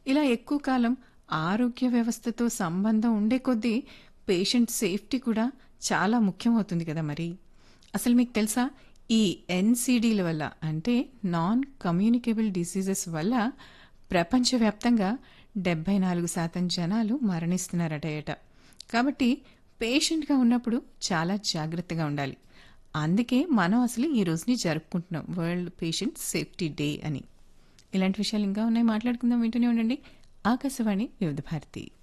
ఇలా ఎక్కువ కాలం ఆరోగ్య వ్యవస్థతో సంబంధం ఉండే కొద్దీ పేషెంట్ సేఫ్టీ కూడా చాలా ముఖ్యమవుతుంది కదా మరి అసలు మీకు తెలుసా ఈ ఎన్సిడీల వల్ల అంటే నాన్ కమ్యూనికేబుల్ డిసీజెస్ వల్ల ప్రపంచవ్యాప్తంగా డెబ్బై నాలుగు శాతం జనాలు మరణిస్తున్నారటయట కాబట్టి పేషెంట్గా ఉన్నప్పుడు చాలా జాగ్రత్తగా ఉండాలి అందుకే మనం అసలు ఈ రోజుని జరుపుకుంటున్నాం వరల్డ్ పేషెంట్ సేఫ్టీ డే అని ఇలాంటి విషయాలు ఇంకా ఉన్నాయి మాట్లాడుకుందాం వింటూనే ఉండండి ఆకాశవాణి వివిధ భారతి